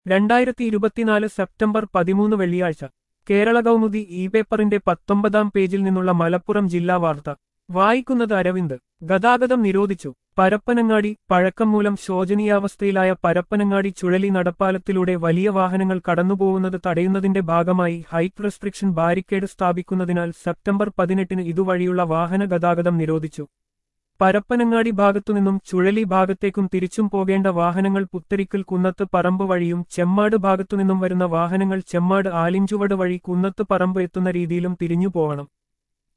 രണ്ടായിരത്തി ഇരുപത്തിനാല് സെപ്റ്റംബർ പതിമൂന്ന് വെള്ളിയാഴ്ച കേരള കൗമുദി ഇ പേപ്പറിന്റെ പത്തൊമ്പതാം പേജിൽ നിന്നുള്ള മലപ്പുറം ജില്ലാ വാർത്ത വായിക്കുന്നത് അരവിന്ദ് ഗതാഗതം നിരോധിച്ചു പരപ്പനങ്ങാടി പഴക്കം മൂലം ശോചനീയാവസ്ഥയിലായ പരപ്പനങ്ങാടി ചുഴലി നടപ്പാലത്തിലൂടെ വലിയ വാഹനങ്ങൾ കടന്നുപോകുന്നത് തടയുന്നതിന്റെ ഭാഗമായി ഹൈറ്റ് റെസ്ട്രിക്ഷൻ ബാരിക്കേഡ് സ്ഥാപിക്കുന്നതിനാൽ സെപ്റ്റംബർ പതിനെട്ടിന് ഇതുവഴിയുള്ള വാഹന ഗതാഗതം നിരോധിച്ചു പരപ്പനങ്ങാടി ഭാഗത്തുനിന്നും ചുഴലി ഭാഗത്തേക്കും തിരിച്ചും പോകേണ്ട വാഹനങ്ങൾ പുത്തരിക്കൽ കുന്നത്ത് പറമ്പ് വഴിയും ചെമ്മാട് ഭാഗത്തുനിന്നും വരുന്ന വാഹനങ്ങൾ ചെമ്മാട് ആലിഞ്ചുവട് വഴി കുന്നത്ത് പറമ്പ് എത്തുന്ന രീതിയിലും തിരിഞ്ഞു പോകണം